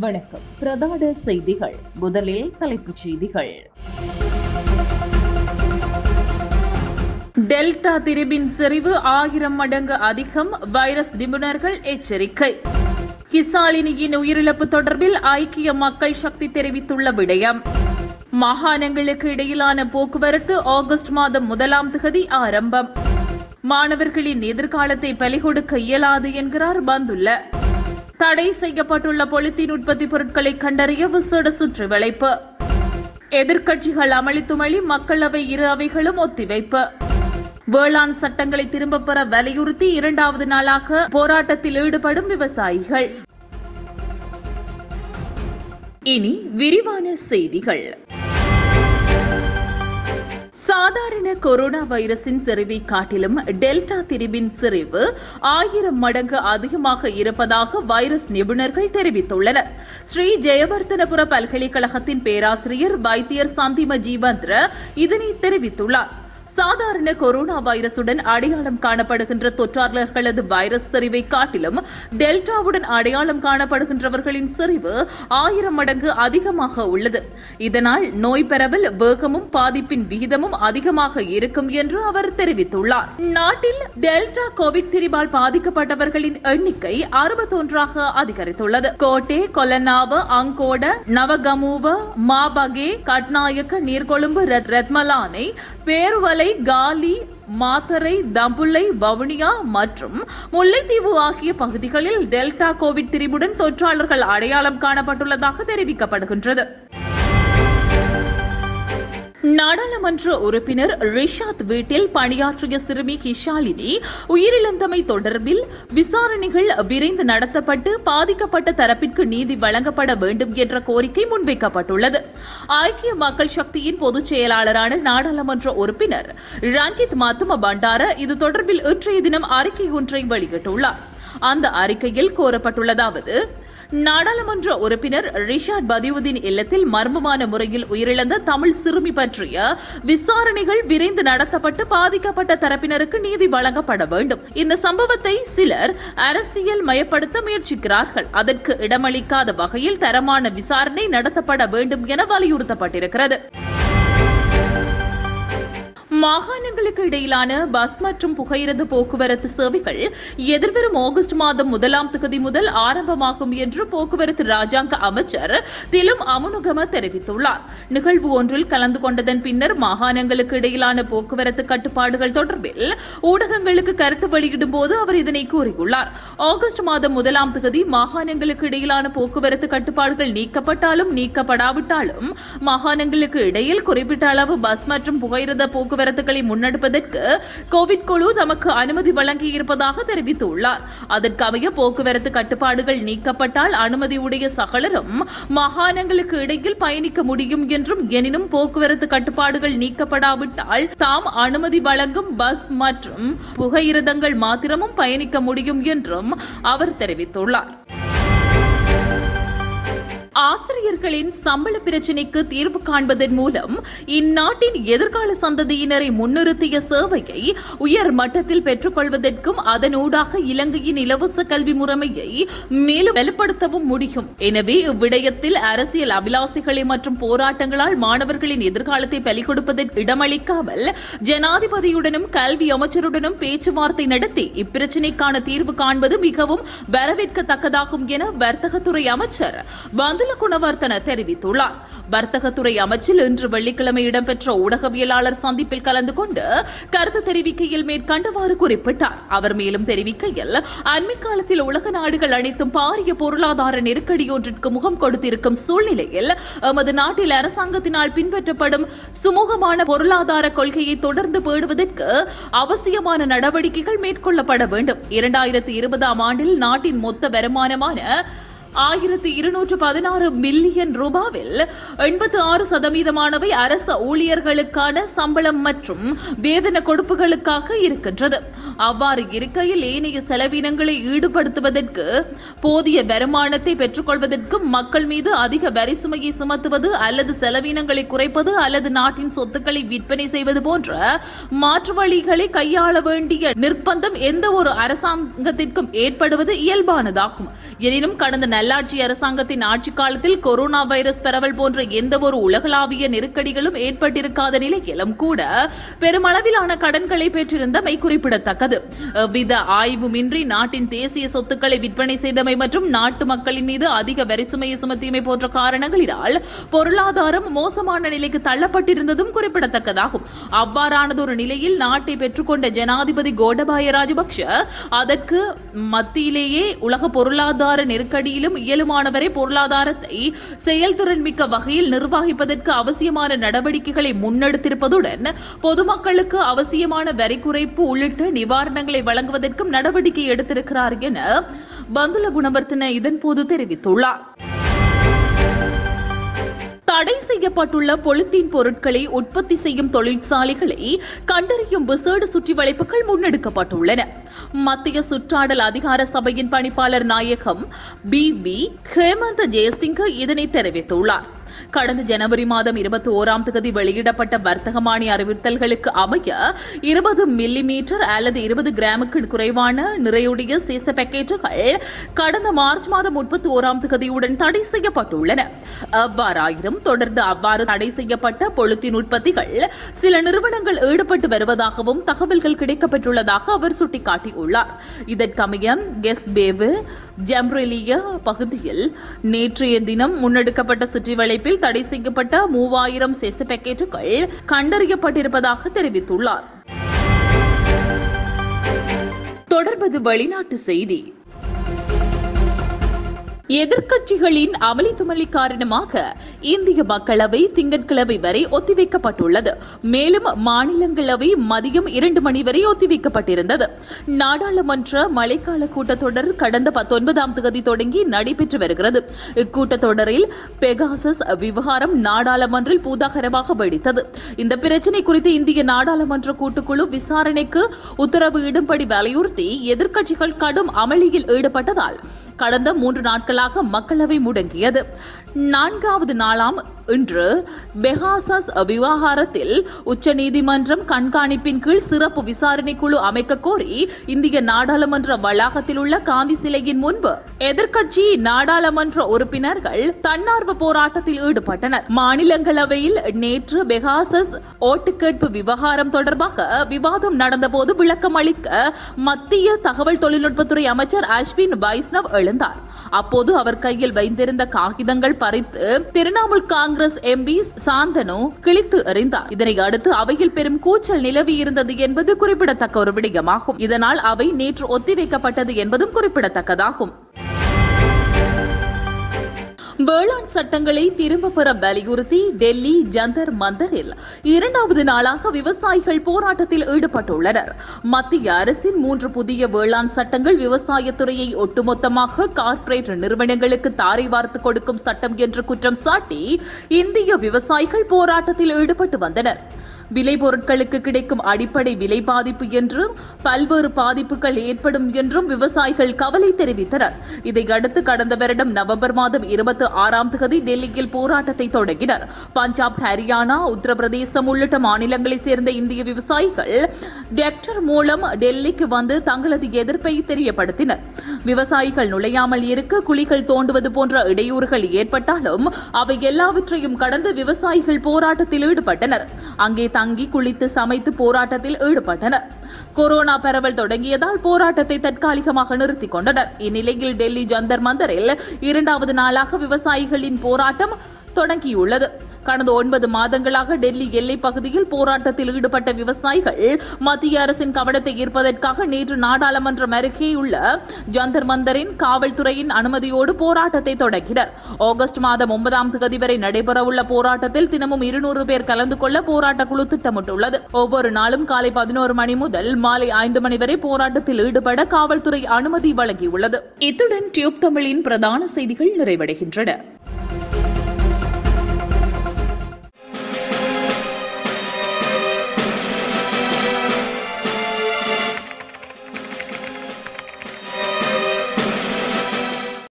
வணக்கம் பிரதான செய்திகள் முதலில் தலைப்புச் செய்திகள் டெல்டா திரிபின் செறிவு ஆயிரம் மடங்கு அதிகம் வைரஸ் நிபுணர்கள் எச்சரிக்கை கிசாலினியின் உயிரிழப்பு தொடர்பில் ஐக்கிய மக்கள் சக்தி தெரிவித்துள்ள விடயம் மாகாணங்களுக்கு இடையிலான போக்குவரத்து ஆகஸ்ட் மாதம் முதலாம் திகதி ஆரம்பம் மாணவர்களின் எதிர்காலத்தை பலிகொடுக்க இயலாது என்கிறார் பந்துல்ல தடை செய்யப்பட்டுள்ள பொலித்தீன் உற்பத்தி பொருட்களை கண்டறிய விசேட சுற்று வளைப்பு எதிர்க்கட்சிகள் அமளித்துமளி மக்களவை இரு அவைகளும் ஒத்திவைப்பு வேளாண் சட்டங்களை திரும்பப் பெற வலியுறுத்தி இரண்டாவது நாளாக போராட்டத்தில் ஈடுபடும் விவசாயிகள் இனி விரிவான செய்திகள் சாதாரண கொரோனா வைரஸின் செறிவை காட்டிலும் டெல்டா திரிபின் செறிவு ஆயிரம் மடங்கு அதிகமாக இருப்பதாக வைரஸ் நிபுணர்கள் தெரிவித்துள்ளனர் ஸ்ரீ ஜெயவர்தனபுர பல்கலைக்கழகத்தின் பேராசிரியர் வைத்தியர் சந்திம ஜீவந்திர இதனை தெரிவித்துள்ளார் சாதாரண கொரோனா வைரசுடன் அடையாளம் காணப்படுகின்ற தொற்றாளர்களது வைரஸ் செறிவை காட்டிலும் டெல்டாவுடன் அடையாளம் காணப்படுகின்றவர்களின் செறிவு ஆயிரம் மடங்கு அதிகமாக உள்ளது இதனால் நோய் பரவல் வேகமும் பாதிப்பின் விகிதமும் அதிகமாக இருக்கும் என்று அவர் தெரிவித்துள்ளார் நாட்டில் டெல்டா கோவிட் திரிபால் பாதிக்கப்பட்டவர்களின் எண்ணிக்கை அறுபத்தொன்றாக அதிகரித்துள்ளது கோட்டே கொலனாவ அங்கோட நவகமுவ மாபகே கட்நாயக்க நீர்கொழும்பு ரத்மலானை பேருவலை காலி மாத்தரை தம்புள்ளை வவுனியா மற்றும் முல்லைத்தீவு ஆகிய பகுதிகளில் டெல்டா கோவிட் திரிபுடன் தொற்றாளர்கள் அடையாளம் காணப்பட்டுள்ளதாக தெரிவிக்கப்படுகின்றது நாடாளுமன்ற உறுப்பினர் ரிஷாத் வீட்டில் பணியாற்றிய சிறுமி கிஷாலினி உயிரிழந்தமை தொடர்பில் விசாரணைகள் விரைந்து நடத்தப்பட்டு பாதிக்கப்பட்ட தரப்பிற்கு நீதி வழங்கப்பட வேண்டும் என்ற கோரிக்கை முன்வைக்கப்பட்டுள்ளது ஐக்கிய மக்கள் சக்தியின் பொதுச் செயலாளரான நாடாளுமன்ற உறுப்பினர் ரஞ்சித் மாத்தும பண்டார இது தொடர்பில் இன்றைய தினம் அறிக்கை ஒன்றை வெளியிட்டுள்ளார் அந்த அறிக்கையில் கோரப்பட்டுள்ளதாவது நாடாளுமன்ற உறுப்பினர் ரிஷாட் பதியுதீன் இல்லத்தில் மர்மமான முறையில் உயிரிழந்த தமிழ் சிறுமி பற்றிய விசாரணைகள் விரைந்து நடத்தப்பட்டு பாதிக்கப்பட்ட தரப்பினருக்கு நீதி வழங்கப்பட வேண்டும் இந்த சம்பவத்தை சிலர் அரசியல் மயப்படுத்த முயற்சிக்கிறார்கள் அதற்கு இடமளிக்காத வகையில் தரமான விசாரணை நடத்தப்பட வேண்டும் என வலியுறுத்தப்பட்டிருக்கிறது மாகாணங்களுக்கு இடையிலான பஸ் மற்றும் புகையிரத போக்குவரத்து சேவைகள் எதிர்வரும் ஆகஸ்ட் மாதம் முதலாம் தேதி முதல் ஆரம்பமாகும் என்று போக்குவரத்து ராஜாங்க அமைச்சர் திலும் அமுனுகம தெரிவித்துள்ளார் நிகழ்வு ஒன்றில் கலந்து கொண்டதன் பின்னர் மாகாணங்களுக்கு இடையிலான போக்குவரத்து கட்டுப்பாடுகள் தொடர்பில் ஊடகங்களுக்கு கருத்து வெளியிடும் போது அவர் இதனை கூறியுள்ளார் ஆகஸ்ட் மாதம் முதலாம் தேதி மாகாணங்களுக்கு இடையிலான போக்குவரத்து கட்டுப்பாடுகள் நீக்கப்பட்டாலும் நீக்கப்படாவிட்டாலும் மாகாணங்களுக்கு இடையில் குறிப்பிட்ட அளவு பஸ் மற்றும் புகையிரத போக்குவரத்து போக்குவரத்துகளை முன்னெடுப்பதற்கு கோவிட் குழு தமக்கு அனுமதி வழங்கியிருப்பதாக தெரிவித்துள்ளார் அதற்கமைய போக்குவரத்து கட்டுப்பாடுகள் நீக்கப்பட்டால் அனுமதியுடைய சகலரும் மாகாணங்களுக்கு இடையில் பயணிக்க முடியும் என்றும் எனினும் போக்குவரத்து கட்டுப்பாடுகள் நீக்கப்படாவிட்டால் தாம் அனுமதி வழங்கும் பஸ் மற்றும் புகையிரதங்கள் மாத்திரமும் பயணிக்க முடியும் என்றும் அவர் தெரிவித்துள்ளார் ஆசிரியர்களின் சம்பள பிரச்சினைக்கு தீர்வு காண்பதன் மூலம் இந்நாட்டின் எதிர்கால சந்ததியினரை முன்னிறுத்திய சேவையை உயர் மட்டத்தில் பெற்றுக்கொள்வதற்கும் அதனூடாக இலங்கையின் இலவச கல்வி முறைமையை மேலும் வலுப்படுத்தவும் முடியும் எனவே இவ்விடயத்தில் அரசியல் அபிலாசிகளை மற்றும் போராட்டங்களால் மாணவர்களின் எதிர்காலத்தை பலிகொடுப்பதற்கு இடமளிக்காமல் ஜனாதிபதியுடனும் கல்வி அமைச்சருடனும் பேச்சுவார்த்தை நடத்தி இப்பிரச்சினைக்கான தீர்வு காண்பது மிகவும் வரவேற்கத்தக்கதாகும் என வர்த்தகத்துறை அமைச்சர் பந்துல குணவர்த்தன தெரிவித்துள்ளார் வர்த்தகத்துறை அமைச்சில் இன்று வெள்ளிக்கிழமை இடம்பெற்ற ஊடகவியலாளர் சந்திப்பில் கலந்து கொண்டு கருத்து தெரிவிக்கையில் மேற்கண்டவாறு குறிப்பிட்டார் அவர் மேலும் தெரிவிக்கையில் அண்மை காலத்தில் உலக நாடுகள் அனைத்தும் பாரிய பொருளாதார நெருக்கடியொன்றிற்கு முகம் கொடுத்திருக்கும் சூழ்நிலையில் எமது நாட்டில் அரசாங்கத்தினால் பின்பற்றப்படும் சுமூகமான பொருளாதார கொள்கையை தொடர்ந்து பேணுவதற்கு அவசியமான நடவடிக்கைகள் மேற்கொள்ளப்பட வேண்டும் இரண்டாயிரத்தி இருபதாம் ஆண்டில் நாட்டின் மொத்த வருமானமான ஆயிரத்தி இருநூற்று பதினாறு மில்லியன் ரூபாவில் எண்பத்தி ஆறு சதவீதமானவை அரச ஊழியர்களுக்கான சம்பளம் மற்றும் வேதன கொடுப்புகளுக்காக இருக்கின்றது அவ்வாறு இருக்கையில் ஏனைய செலவினங்களை ஈடுபடுத்துவதற்கு போதிய வருமானத்தை பெற்றுக்கொள்வதற்கும் மக்கள் மீது அதிக வரி சுமையை சுமத்துவது அல்லது செலவினங்களை குறைப்பது அல்லது நாட்டின் சொத்துக்களை விற்பனை செய்வது போன்ற மாற்று வழிகளை கையாள வேண்டிய நிர்பந்தம் எந்த ஒரு அரசாங்கத்திற்கும் ஏற்படுவது இயல்பானதாகும் எனினும் கடந்த நல்லாட்சி அரசாங்கத்தின் ஆட்சி காலத்தில் கொரோனா வைரஸ் பரவல் போன்ற எந்த ஒரு உலகளாவிய நெருக்கடிகளும் ஏற்பட்டிருக்காத நிலையிலும் கூட பெருமளவிலான கடன்களை பெற்றிருந்தமை குறிப்பிடத்தக்கது எவ்வித ஆய்வுமின்றி நாட்டின் தேசிய சொத்துக்களை விற்பனை செய்தமை மற்றும் நாட்டு மக்களின் மீது அதிக வரி சுமையை சுமத்தியமை போன்ற காரணங்களினால் பொருளாதாரம் மோசமான நிலைக்கு தள்ளப்பட்டிருந்ததும் குறிப்பிடத்தக்கதாகும் அவ்வாறானதொரு நிலையில் நாட்டை பெற்றுக்கொண்ட ஜனாதிபதி கோடபாய ராஜபக்ஷ அதற்கு மத்தியிலேயே உலக பொருளாதார நெருக்கடியிலும் இயலுமானவரை பொருளாதாரத்தை செயல்திறன் மிக்க வகையில் நிர்வகிப்பதற்கு அவசியமான நடவடிக்கைகளை முன்னெடுத்திருப்பதுடன் பொதுமக்களுக்கு அவசியமான வரி குறைப்பு உள்ளிட்ட நிவாரணங்களை வழங்குவதற்கும் நடவடிக்கை எடுத்திருக்கிறார் என பந்துல குணவர்த்தன இதன்போது தெரிவித்துள்ளார் தடை செய்யப்பட்டுள்ள பொலித்தீன் பொருட்களை உற்பத்தி செய்யும் தொழிற்சாலைகளை கண்டறியும் விசேட சுற்றி வளைப்புகள் முன்னெடுக்கப்பட்டுள்ளன மத்திய சுற்றாடல் அதிகார சபையின் பணிப்பாளர் நாயகம் பி பி ஹேமந்த ஜெயசிங்க இதனை தெரிவித்துள்ளார் கடந்த ஜனவரி மாதம் இருபத்தி ஓராம் தேதி வெளியிடப்பட்ட வர்த்தகமானி அறிவித்தல்களுக்கு அமைய இருபது மில்லி மீட்டர் அல்லது இருபது கிராமுக்கு குறைவான நிறையுடைய சீச பேக்கெட்டுகள் கடந்த மார்ச் மாதம் முப்பத்தி ஓராம் தேதியுடன் தடை செய்யப்பட்டுள்ளன அவ்வாறாயினும் தொடர்ந்து அவ்வாறு தடை செய்யப்பட்ட பொழுத்தின் உற்பத்திகள் சில நிறுவனங்கள் ஈடுபட்டு வருவதாகவும் தகவல்கள் கிடைக்கப்பெற்றுள்ளதாக அவர் சுட்டிக்காட்டியுள்ளார் இதற்கமைய கெஸ் பேவு ஜம்ரெலிய பகுதியில் நேற்றைய தினம் முன்னெடுக்கப்பட்ட சுற்றி வளைப்பில் தடை செய்யப்பட்ட மூவாயிரம் செச பேக்கெட்டுகள் கண்டறியப்பட்டிருப்பதாக தெரிவித்துள்ளார் தொடர்பது வெளிநாட்டு செய்தி எதிர்க்கட்சிகளின் அமளித்துமளி காரணமாக இந்திய மக்களவை திங்கட்கிழமை வரை ஒத்திவைக்கப்பட்டுள்ளது மேலும் மாநிலங்களவை மதியம் இரண்டு மணி வரை ஒத்திவைக்கப்பட்டிருந்தது நாடாளுமன்ற மழைக்கால கூட்டத்தொடர் கடந்த பத்தொன்பதாம் தேதி தொடங்கி நடைபெற்று வருகிறது இக்கூட்டத்தொடரில் பெகாசஸ் விவகாரம் நாடாளுமன்றில் பூதாகரமாக வெடித்தது இந்த பிரச்சினை குறித்து இந்திய நாடாளுமன்ற கூட்டுக்குழு விசாரணைக்கு உத்தரவு இடும்படி வலியுறுத்தி எதிர்க்கட்சிகள் கடும் அமளியில் ஈடுபட்டதால் கடந்த மூன்று நாட்களாக மக்களவை முடங்கியது நான்காவது நாளாம் இன்று பெகாசஸ் விவகாரத்தில் உச்சநீதிமன்றம் கண்காணிப்பின் கீழ் சிறப்பு விசாரணை குழு அமைக்க கோரி இந்திய நாடாளுமன்ற வளாகத்தில் உள்ள காந்தி சிலையின் முன்பு எதிர்க்கட்சி நாடாளுமன்ற உறுப்பினர்கள் தன்னார்வ போராட்டத்தில் ஈடுபட்டனர் மாநிலங்களவையில் நேற்று பெகாசஸ் ஓட்டுக்கேட்பு விவகாரம் தொடர்பாக விவாதம் நடந்தபோது விளக்கம் அளிக்க மத்திய தகவல் தொழில்நுட்பத்துறை அமைச்சர் அஸ்வின் வைஷ்ணவ் எழுந்தார் அப்போது அவர் கையில் வைத்திருந்த காகிதங்கள் பறித்து திரிணாமுல் காங்கிரஸ் எம்பி சாந்தனு கிழித்து எறிந்தார் இதனை அடுத்து அவையில் பெரும் கூச்சல் நிலவி இருந்தது என்பது குறிப்பிடத்தக்க ஒரு விடயமாகும் இதனால் அவை நேற்று ஒத்திவைக்கப்பட்டது என்பதும் குறிப்பிடத்தக்கதாகும் வேளாண் சட்டங்களை திரும்ப பெற வலியுறுத்தி டெல்லி ஜந்தர் மந்தரில் இரண்டாவது நாளாக விவசாயிகள் போராட்டத்தில் ஈடுபட்டுள்ளனர் மத்திய அரசின் மூன்று புதிய வேளாண் சட்டங்கள் விவசாயத்துறையை ஒட்டுமொத்தமாக கார்ப்பரேட் நிறுவனங்களுக்கு தாரை வார்த்து கொடுக்கும் சட்டம் என்று குற்றம் சாட்டி இந்திய விவசாயிகள் போராட்டத்தில் ஈடுபட்டு வந்தனர் விளைபொருட்களுக்கு கிடைக்கும் அடிப்படை விலை பாதிப்பு என்றும் பல்வேறு பாதிப்புகள் ஏற்படும் என்றும் விவசாயிகள் கவலை தெரிவித்தனர் இதையடுத்து கடந்த வருடம் நவம்பர் மாதம் இருபத்தி ஆறாம் தேதி டெல்லியில் போராட்டத்தை தொடங்கினர் பஞ்சாப் ஹரியானா உத்தரப்பிரதேசம் உள்ளிட்ட மாநிலங்களைச் சேர்ந்த இந்திய விவசாயிகள் டெக்டர் மூலம் டெல்லிக்கு வந்து தங்களது எதிர்ப்பை தெரியப்படுத்தினர் விவசாயிகள் நுழையாமல் இருக்க குழிகள் தோண்டுவது போன்ற இடையூறுகள் ஏற்பட்டாலும் அவை எல்லாவற்றையும் கடந்து விவசாயிகள் போராட்டத்தில் ஈடுபட்டனர் அங்கே தங்கி குளித்து சமைத்து போராட்டத்தில் ஈடுபட்டனர் கொரோனா பரவல் தொடங்கியதால் போராட்டத்தை தற்காலிகமாக நிறுத்திக் கொண்டனர் இந்நிலையில் டெல்லி ஜந்தர் மந்தரில் இரண்டாவது நாளாக விவசாயிகளின் போராட்டம் தொடங்கியுள்ளது கடந்த ஒன்பது மாதங்களாக டெல்லி எல்லைப் பகுதியில் போராட்டத்தில் ஈடுபட்ட விவசாயிகள் மத்திய அரசின் கவனத்தை ஈர்ப்பதற்காக நேற்று நாடாளுமன்றம் அருகேயுள்ள ஜந்தர் மந்தரின் காவல்துறையின் அனுமதியோடு போராட்டத்தை தொடங்கினர் ஆகஸ்ட் மாதம் ஒன்பதாம் தேதி வரை நடைபெறவுள்ள போராட்டத்தில் தினமும் இருநூறு பேர் கலந்து கொள்ள போராட்ட குழு திட்டமிட்டுள்ளது ஒவ்வொரு நாளும் காலை பதினோரு மணி முதல் மாலை ஐந்து மணி வரை போராட்டத்தில் ஈடுபட காவல்துறை அனுமதி வழங்கியுள்ளது இத்துடன் டியூப் தமிழின் பிரதான செய்திகள் நிறைவடைகின்றன